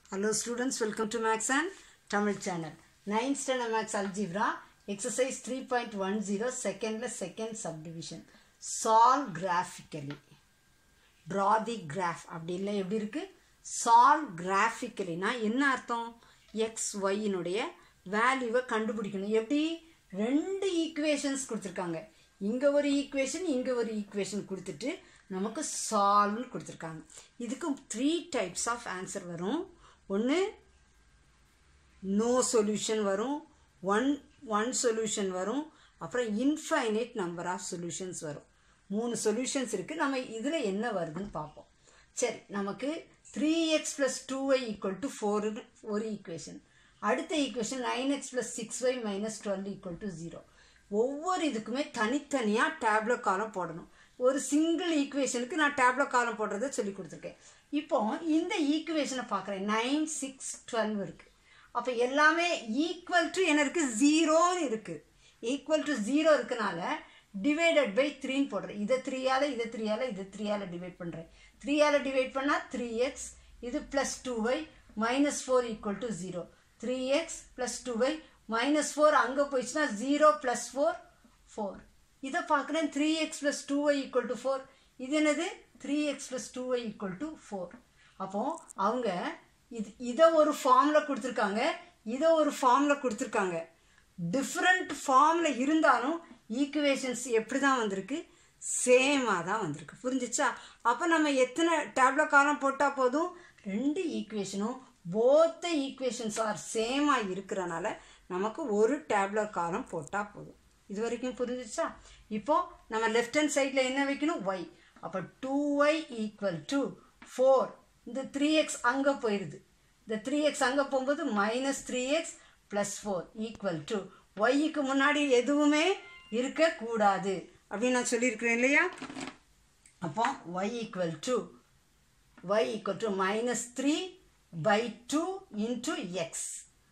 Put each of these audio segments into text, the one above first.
Hello students, welcome to Max and Tamil channel. 9th standard Max Algebra, exercise 3.10, second le second subdivision. Solve graphically. Draw the graph. அப்படி இல்லை எப்படி இருக்கு solve graphically நான் என்ன அர்த்தம் X ஒய்னுடைய வேல்யூவை கண்டுபிடிக்கணும் எப்படி ரெண்டு ஈக்குவேஷன்ஸ் கொடுத்துருக்காங்க இங்கே ஒரு ஈக்குவேஷன் இங்கே ஒரு ஈக்குவேஷன் கொடுத்துட்டு நமக்கு சால்வ்னு கொடுத்துருக்காங்க இதுக்கு த்ரீ டைப்ஸ் ஆஃப் ஆன்சர் வரும் ஒன்று நோ சொல்யூஷன் வரும் ஒன் ஒன் சொல்யூஷன் வரும் அப்புறம் இன்ஃபைனைட் நம்பர் ஆஃப் சொல்யூஷன்ஸ் வரும் மூணு சொல்யூஷன்ஸ் இருக்குது நம்ம இதில் என்ன வருதுன்னு பார்ப்போம் சரி நமக்கு three x plus two y equal to four ஒரு ஈக்குவேஷன் அடுத்த equation nine x plus six y minus twelve equal to zero ஒவ்வொரு இதுக்குமே தனித்தனியாக டேப்லோ காலம் போடணும் ஒரு சிங்கிள் ஈக்குவேஷனுக்கு நான் டேப்லோ காலம் போடுறத சொல்லி கொடுத்துருக்கேன் இப்போ இந்த ஈக்குவேஷனை பார்க்குறேன் நைன் சிக்ஸ் டுவெல் இருக்குது அப்போ எல்லாமே ஈக்குவல் டு என்ன இருக்குது ஜீரோன்னு இருக்குது ஈக்குவல் டு ஜீரோ இருக்கனால டிவைடட் பை த்ரீன்னு போடுறேன் இதை த்ரீயால் இதை த்ரீயால் இதை த்ரீயால் டிவைட் பண்ணுறேன் த்ரீயால் டிவைட் பண்ணால் த்ரீ எக்ஸ் இது plus two y minus four equal to zero three x plus two y minus four அங்கே போயிடுச்சுன்னா ஜீரோ ப்ளஸ் ஃபோர் ஃபோர் இதை பார்க்குறேன் three x plus two y equal to four இது என்னது three x plus two y equal to four அப்போது அவங்க இது இதை ஒரு ஃபார்மில் கொடுத்துருக்காங்க இதை ஒரு ஃபார்மில் கொடுத்துருக்காங்க டிஃப்ரெண்ட் ஃபார்மில் இருந்தாலும் ஈக்குவேஷன்ஸ் எப்படி தான் வந்திருக்கு சேமாக தான் வந்திருக்கு புரிஞ்சிச்சா அப்போ நம்ம எத்தனை டேப்லோ காலம் போட்டால் போதும் ரெண்டு ஈக்குவேஷனும் போத்த ஈக்குவேஷன்ஸ் ஆர் சேமாக இருக்கிறனால நமக்கு ஒரு டேப்லோ காலம் போட்டால் போதும் இது வரைக்கும் புரிஞ்சிச்சா இப்போ நம்ம லெஃப்ட் ஹேண்ட் சைடில் என்ன வைக்கணும் ஒய் அப்போ two y equal to four இந்த த்ரீ எக்ஸ் அங்கே போயிடுது இந்த த்ரீ எக்ஸ் அங்கே போகும்போது minus three x plus four equal to ஒய்க்கு முன்னாடி எதுவுமே இருக்கக்கூடாது அப்படின்னு நான் சொல்லியிருக்கிறேன் இல்லையா அப்போ y equal to y equal to minus three by two into x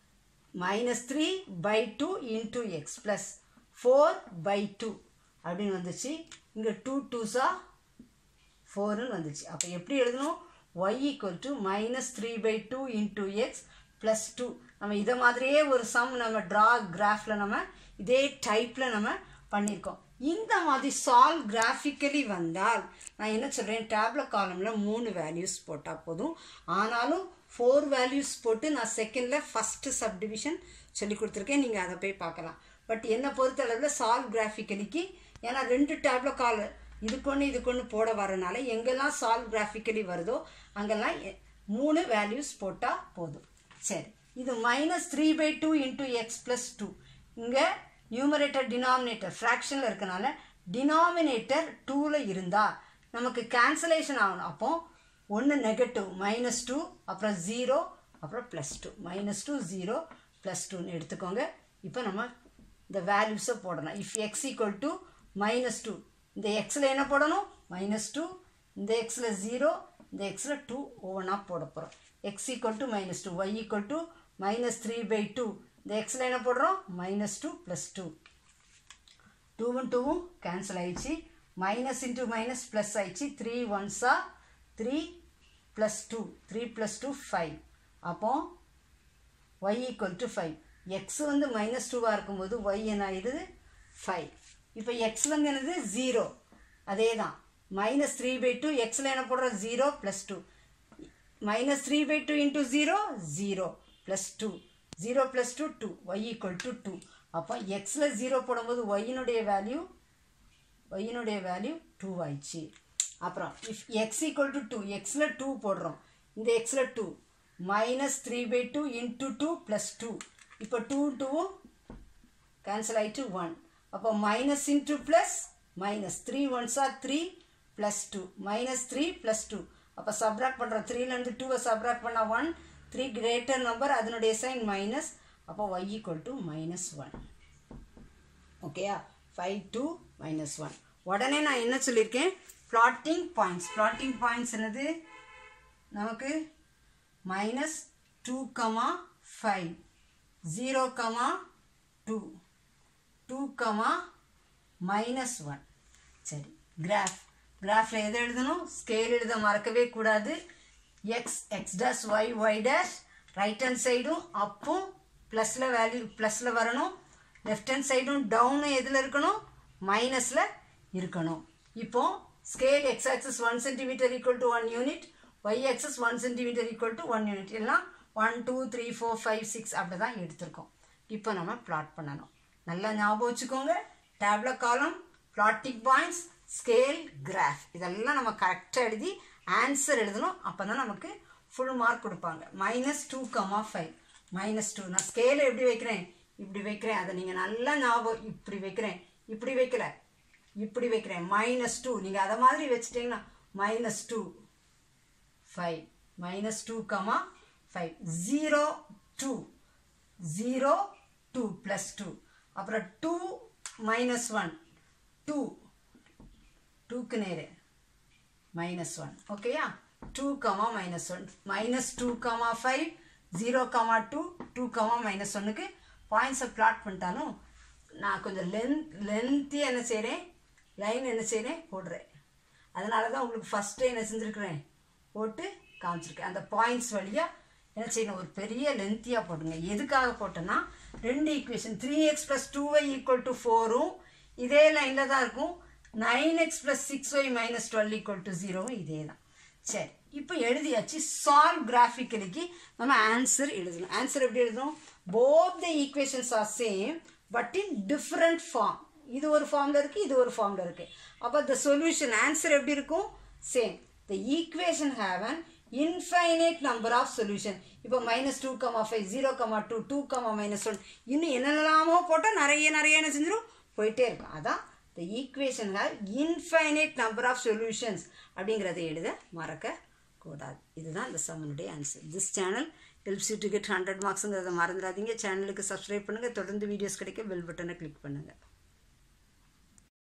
minus three by two into x plus four by two அப்படின்னு வந்துச்சு இங்கே டூ டூஸா ஃபோருன்னு வந்துச்சு அப்போ எப்படி எழுதணும் y equal to minus three by two into x plus two நம்ம இதை மாதிரியே ஒரு சம் நம்ம ட்ரா கிராஃபில் நம்ம இதே டைப்பில் நம்ம பண்ணியிருக்கோம் இந்த மாதிரி சால்வ் கிராஃபிக்கலி வந்தால் நான் என்ன சொல்கிறேன் டேப்ல காலமில் மூணு வேல்யூஸ் போட்டால் போதும் ஆனாலும் ஃபோர் வேல்யூஸ் போட்டு நான் செகண்டில் ஃபஸ்ட்டு சப்டிவிஷன் சொல்லி கொடுத்துருக்கேன் நீங்கள் அதை போய் பார்க்கலாம் பட் என்னை பொறுத்தளவில் சால்வ் கிராஃபிக்கலிக்கு ஏன்னா ரெண்டு டேப்ல கால் இதுக்கு ஒன்று இதுக்கு ஒன்று போட வரனால எங்கெல்லாம் சால்வ் கிராஃபிக்கலி வருதோ அங்கெல்லாம் மூணு வேல்யூஸ் போட்டால் போதும் சரி இது minus three by two into x plus two இங்கே நியூமரேட்டர் டினாமினேட்டர் ஃப்ராக்ஷனில் இருக்கனால டினாமினேட்டர் டூவில் இருந்தால் நமக்கு கேன்சலேஷன் ஆகணும் அப்போ ஒன்று நெகட்டிவ் மைனஸ் டூ அப்புறம் ஜீரோ அப்புறம் plus two minus two zero plus டூன்னு எடுத்துக்கோங்க இப்போ நம்ம இந்த வேல்யூஸை போடணும் if x equal to minus two இந்த எக்ஸில் என்ன போடணும் மைனஸ் டூ இந்த எக்ஸில் ஜீரோ இந்த எக்ஸில் டூ ஒவ்வொன்றா போட போகிறோம் x equal to minus two y equal to minus three by two இந்த எக்ஸில் என்ன போடுறோம் மைனஸ் டூ ப்ளஸ் டூ டூவும் டூவும் கேன்சல் ஆயிடுச்சு மைனஸ் இன்ட்டு மைனஸ் ப்ளஸ் ஆயிடுச்சு த்ரீ ஒன்ஸா three plus two three plus two five அப்போ y equal to five x வந்து மைனஸ் டூவாக இருக்கும்போது ஒய் என்ன ஆயிடுது ஃபைவ் இப்போ எக்ஸ் வந்து என்னது ஜீரோ அதே தான் மைனஸ் த்ரீ பை டூ எக்ஸில் என்ன போடுறோம் zero plus two minus three by two into zero zero plus two zero plus two two y equal to two அப்போ எக்ஸில் ஜீரோ போடும்போது ஒய்யினுடைய வேல்யூ ஒய்யினுடைய வேல்யூ டூ ஆயிடுச்சு அப்புறம் if x equal to two எக்ஸில் டூ போடுறோம் இந்த எக்ஸில் two minus three by two into two plus two இப்போ டூ டூவும் கேன்சல் ஆகிட்டு ஒன் அப்போ minus into plus minus three ones are three plus two minus three plus two அப்போ subtract பண்ணுறோம் த்ரீலேருந்து டூவை சப்ராக்ட் பண்ணால் ஒன் த்ரீ கிரேட்டர் நம்பர் அதனுடைய சைன் மைனஸ் அப்போ y equal to minus one ஓகேயா ஃபைவ் டூ மைனஸ் ஒன் உடனே நான் என்ன சொல்லியிருக்கேன் ப்ளாட்டிங் பாயிண்ட்ஸ் ப்ளாட்டிங் பாயிண்ட்ஸ் என்னது நமக்கு minus two comma five zero comma two two comma minus one சரி கிராஃப் கிராஃபில் எதை எழுதணும் ஸ்கேல் எழுத மறக்கவே கூடாது x x dash y y dash right hand சைடும் அப்பும் ப்ளஸில் வேல்யூ ப்ளஸில் வரணும் லெஃப்ட் ஹேண்ட் சைடும் டவுனும் எதில் இருக்கணும் மைனஸில் இருக்கணும் இப்போ scale x axis one centimetre equal to one unit y axis one centimetre equal to one unit எல்லாம் one two three four five six அப்படி தான் எடுத்திருக்கோம் இப்போ நம்ம பிளாட் பண்ணணும் நல்லா ஞாபகம் வச்சுக்கோங்க டேப்ல காலம் பிளாட்டிங் பாயிண்ட்ஸ் ஸ்கேல் கிராஃப் இதெல்லாம் நம்ம கரெக்டாக எழுதி ஆன்சர் எழுதணும் அப்போ தான் நமக்கு ஃபுல் மார்க் கொடுப்பாங்க minus two comma five minus two நான் ஸ்கேலை எப்படி வைக்கிறேன் இப்படி வைக்கிறேன் அதை நீங்கள் நல்லா ஞாபகம் இப்படி வைக்கிறேன் இப்படி வைக்கல இப்படி வைக்கிறேன் மைனஸ் டூ நீங்கள் அதை மாதிரி வச்சுட்டீங்கன்னா minus two five minus two comma five zero two zero two plus two அப்புறம் டூ மைனஸ் ஒன் டூ டூக்கு நேரு மைனஸ் ஒன் ஓகேயா two comma minus one minus two comma five zero comma two two comma minus ஒன்னுக்கு பாயிண்ட்ஸை plot பண்ணிட்டாலும் நான் கொஞ்சம் length லென்த்தியாக என்ன செய்கிறேன் லைன் என்ன செய்கிறேன் போடுறேன் அதனால தான் உங்களுக்கு ஃபஸ்ட்டு என்ன செஞ்சுருக்கிறேன் போட்டு காமிச்சிருக்கேன் அந்த பாயிண்ட்ஸ் வழியாக என்ன செய்யணும் ஒரு பெரிய லென்த்தியாக போட்டுங்க எதுக்காக போட்டேன்னா ரெண்டு equation three x plus two y equal to ஃபோரும் இதே லைனில் தான் இருக்கும் nine x plus six y minus twelve equal to ஜீரோவும் இதே தான் சரி இப்போ எழுதியாச்சு சால்வ் கிராஃபிக்கலிக்கு நம்ம ஆன்சர் எழுதணும் ஆன்சர் எப்படி எழுதணும் both the equations are same but in different form இது ஒரு ஃபார்மில் இருக்குது இது ஒரு ஃபார்மில் இருக்குது அப்போ த சொல்யூஷன் ஆன்சர் எப்படி இருக்கும் same the equation have an infinite number of solution இப்போ minus two comma five zero comma two two comma minus one இன்னும் என்னென்னலாமோ போட்டால் நிறைய நிறைய என்ன செஞ்சிடும் போயிட்டே இருக்கும் அதான் the equation have infinite number of solutions அப்படிங்கிறத எழுத மறக்க கூடாது இதுதான் இந்த சம்மனுடைய answer this channel helps you to get hundred மார்க்ஸுங்கிறத மறந்துடாதீங்க சேனலுக்கு சப்ஸ்கிரைப் பண்ணுங்கள் தொடர்ந்து வீடியோஸ் கிடைக்க பெல் பட்டனை கிளிக் பண்ணுங்கள்